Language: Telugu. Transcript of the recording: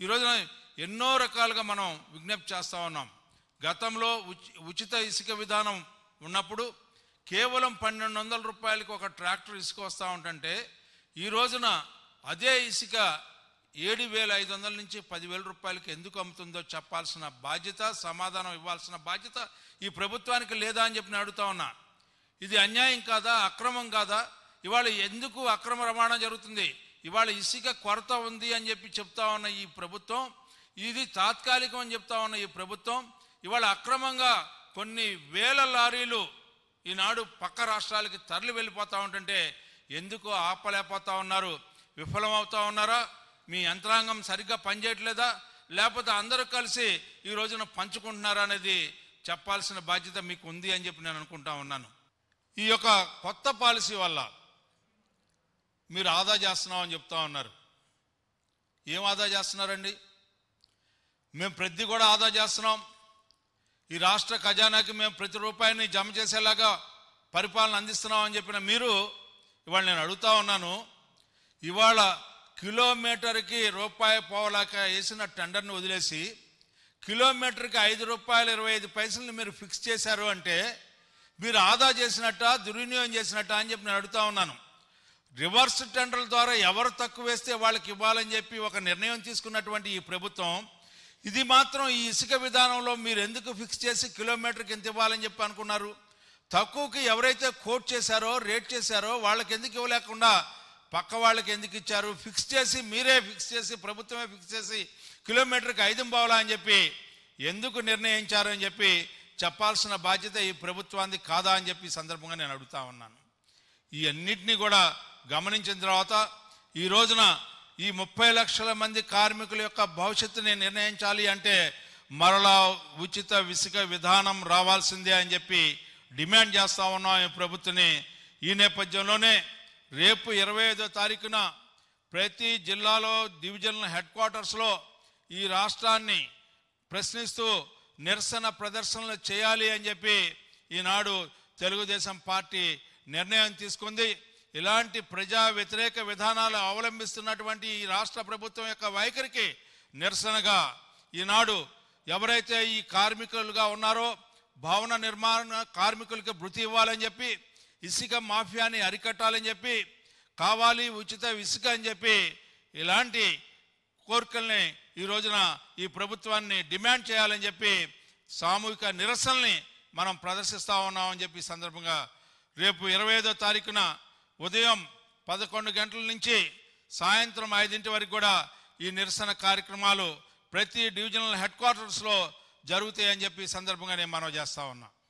ఈ రోజున ఎన్నో రకాలుగా మనం విజ్ఞప్తి చేస్తూ ఉన్నాం గతంలో ఉచి- ఉచిత ఇసుక విధానం ఉన్నప్పుడు కేవలం పన్నెండు వందల రూపాయలకి ఒక ట్రాక్టర్ ఇసుక వస్తూ ఉంటుంటే ఈ రోజున అదే ఇసుక ఏడు వేల ఐదు వందల నుంచి పదివేల రూపాయలకి ఎందుకు అమ్ముతుందో చెప్పాల్సిన బాధ్యత సమాధానం ఇవ్వాల్సిన బాధ్యత ఈ ప్రభుత్వానికి లేదా అని చెప్పి నేను అడుగుతా ఉన్నా ఇది అన్యాయం కాదా అక్రమం కాదా ఇవాళ ఎందుకు అక్రమ రవాణా జరుగుతుంది ఇవాళ ఇసుక కొరత ఉంది అని చెప్పి చెప్తా ఉన్న ఈ ప్రభుత్వం ఇది తాత్కాలికం అని చెప్తా ఉన్న ఈ ప్రభుత్వం ఇవాళ అక్రమంగా కొన్ని వేల లారీలు ఈనాడు పక్క రాష్ట్రాలకి తరలి వెళ్ళిపోతా ఉంటుంటే ఎందుకు ఆపలేకపోతా ఉన్నారు విఫలమవుతా ఉన్నారా మీ యంత్రాంగం సరిగ్గా పనిచేయట్లేదా లేకపోతే అందరూ కలిసి ఈ రోజున పంచుకుంటున్నారా అనేది చెప్పాల్సిన బాధ్యత మీకు ఉంది అని చెప్పి నేను అనుకుంటా ఉన్నాను ఈ యొక్క కొత్త పాలసీ వల్ల మీరు ఆదా చేస్తున్నామని చెప్తా ఉన్నారు ఏం ఆదా చేస్తున్నారండి మేము ప్రతి కూడా ఆదా చేస్తున్నాం ఈ రాష్ట్ర ఖజానాకి మేము ప్రతి రూపాయిని జమ చేసేలాగా పరిపాలన అందిస్తున్నాం అని చెప్పిన మీరు ఇవాళ నేను అడుగుతా ఉన్నాను ఇవాళ కిలోమీటర్కి రూపాయి పోవలాక వేసిన టెండర్ని వదిలేసి కిలోమీటర్కి ఐదు రూపాయలు ఇరవై ఐదు పైసలు మీరు ఫిక్స్ చేశారు అంటే మీరు ఆదా చేసినట్ట దుర్వినియోగం చేసినట్ట అని చెప్పి నేను అడుగుతా ఉన్నాను రివర్స్ టెండర్ల ద్వారా ఎవరు తక్కువ వేస్తే వాళ్ళకి ఇవ్వాలని చెప్పి ఒక నిర్ణయం తీసుకున్నటువంటి ఈ ప్రభుత్వం ఇది మాత్రం ఈ ఇసుక విధానంలో మీరు ఎందుకు ఫిక్స్ చేసి కిలోమీటర్కి ఎంత ఇవ్వాలని చెప్పి అనుకున్నారు తక్కువకి ఎవరైతే కోట్ చేశారో రేట్ చేశారో వాళ్ళకి ఎందుకు ఇవ్వలేకుండా పక్క వాళ్ళకి ఎందుకు ఇచ్చారు ఫిక్స్ చేసి మీరే ఫిక్స్ చేసి ప్రభుత్వమే ఫిక్స్ చేసి కిలోమీటర్కి ఐదు బావులా అని చెప్పి ఎందుకు నిర్ణయించారు అని చెప్పి చెప్పాల్సిన బాధ్యత ఈ ప్రభుత్వానికి కాదా అని చెప్పి ఈ సందర్భంగా నేను అడుగుతా ఉన్నాను ఈ అన్నిటినీ కూడా గమనించిన తర్వాత ఈ రోజున ఈ ముప్పై లక్షల మంది కార్మికుల యొక్క భవిష్యత్తుని నిర్ణయించాలి అంటే మరలా ఉచిత విసుక విధానం రావాల్సిందే అని చెప్పి డిమాండ్ చేస్తా ఉన్నాం ఈ ప్రభుత్వని ఈ నేపథ్యంలోనే రేపు ఇరవై ఐదో తారీఖున ప్రతి జిల్లాలో డివిజనల్ హెడ్ క్వార్టర్స్లో ఈ రాష్ట్రాన్ని ప్రశ్నిస్తూ నిరసన ప్రదర్శనలు చేయాలి అని చెప్పి ఈనాడు తెలుగుదేశం పార్టీ నిర్ణయం తీసుకుంది ఇలాంటి ప్రజా వ్యతిరేక విధానాలు అవలంబిస్తున్నటువంటి ఈ రాష్ట్ర ప్రభుత్వం యొక్క వైఖరికి నిరసనగా ఈనాడు ఎవరైతే ఈ కార్మికులుగా ఉన్నారో భవన నిర్మాణ కార్మికులకి భృతి ఇవ్వాలని చెప్పి ఇసుక మాఫియాని అరికట్టాలని చెప్పి కావాలి ఉచిత ఇసుక అని చెప్పి ఇలాంటి కోరికల్ని ఈ రోజున ఈ ప్రభుత్వాన్ని డిమాండ్ చేయాలని చెప్పి సామూహిక నిరసనల్ని మనం ప్రదర్శిస్తా ఉన్నామని చెప్పి ఈ సందర్భంగా రేపు ఇరవై ఐదో తారీఖున ఉదయం పదకొండు గంటల నుంచి సాయంత్రం ఐదింటి వరకు కూడా ఈ నిరసన కార్యక్రమాలు ప్రతి డివిజనల్ హెడ్ క్వార్టర్స్లో జరుగుతాయని చెప్పి ఈ సందర్భంగా నేను మనవి చేస్తా ఉన్నా